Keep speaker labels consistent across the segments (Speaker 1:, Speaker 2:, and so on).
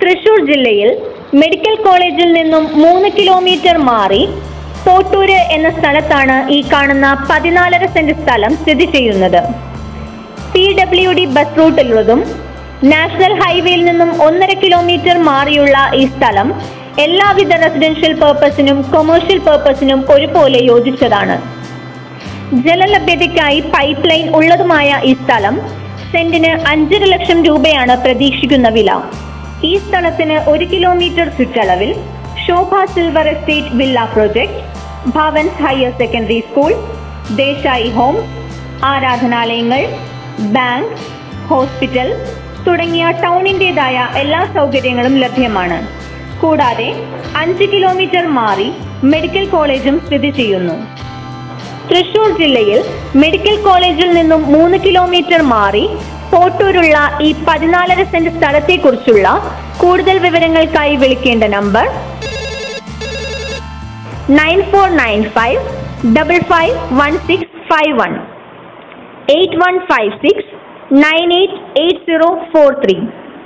Speaker 1: തൃശൂർ ജില്ലയിൽ മെഡിക്കൽ കോളേജിൽ നിന്നും മൂന്ന് കിലോമീറ്റർ മാറി തോട്ടൂര് എന്ന സ്ഥലത്താണ് ഈ കാണുന്ന പതിനാലര സെന്റ് സ്ഥലം സ്ഥിതി ചെയ്യുന്നത് പി ഡബ്ല്യു ഡി ബസ് റൂട്ടിലുള്ളതും നാഷണൽ ഹൈവേയിൽ നിന്നും ഒന്നര കിലോമീറ്റർ മാറിയുള്ള ഈ സ്ഥലം എല്ലാവിധ റെസിഡൻഷ്യൽ പർപ്പസിനും കൊമേഴ്ഷ്യൽ പർപ്പസിനും ഒരുപോലെ യോജിച്ചതാണ് ജലലഭ്യതയ്ക്കായി പൈപ്പ് ലൈൻ ഉള്ളതുമായ ഈ സ്ഥലം സെന്റിന് അഞ്ചര ലക്ഷം രൂപയാണ് പ്രതീക്ഷിക്കുന്ന വില ഈ സ്ഥലത്തിന് ഒരു കിലോമീറ്റർ ചുറ്റളവിൽ Sobha silver estate villa project Bhavans higher secondary school Desai home ആരാധനാലയങ്ങൾ ബാങ്ക് ഹോസ്പിറ്റൽ തുടങ്ങിയ ടൗണിൻ്റെതായ എല്ലാ സൗകര്യങ്ങളും ലഭ്യമാണ് കൂടാതെ അഞ്ച് കിലോമീറ്റർ മാറി മെഡിക്കൽ കോളേജും സ്ഥിതി ചെയ്യുന്നു തൃശൂർ ജില്ലയിൽ മെഡിക്കൽ കോളേജിൽ നിന്നും മൂന്ന് കിലോമീറ്റർ മാറി തോട്ടൂരുള്ള ഈ പതിനാലര സെന്റ് സ്ഥലത്തെക്കുറിച്ചുള്ള കൂടുതൽ വിവരങ്ങൾക്കായി വിളിക്കേണ്ട number nine four nine five double five one six five one eight one five six nine eight eight zero four three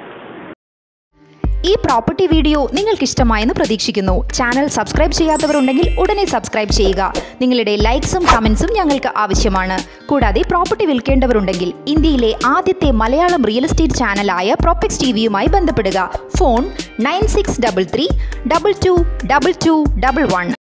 Speaker 2: ഈ പ്രോപ്പർട്ടി വീഡിയോ നിങ്ങൾക്ക് ഇഷ്ടമായെന്ന് പ്രതീക്ഷിക്കുന്നു ചാനൽ സബ്സ്ക്രൈബ് ചെയ്യാത്തവരുണ്ടെങ്കിൽ ഉടനെ സബ്സ്ക്രൈബ് ചെയ്യുക നിങ്ങളുടെ ലൈക്സും കമൻസും ഞങ്ങൾക്ക് ആവശ്യമാണ് കൂടാതെ പ്രോപ്പർട്ടി വിൽക്കേണ്ടവരുണ്ടെങ്കിൽ ഇന്ത്യയിലെ ആദ്യത്തെ മലയാളം റിയൽ എസ്റ്റേറ്റ് ചാനലായ പ്രോപ്പക്സ് ടി വിയുമായി ബന്ധപ്പെടുക phone nine six double three double two double two double one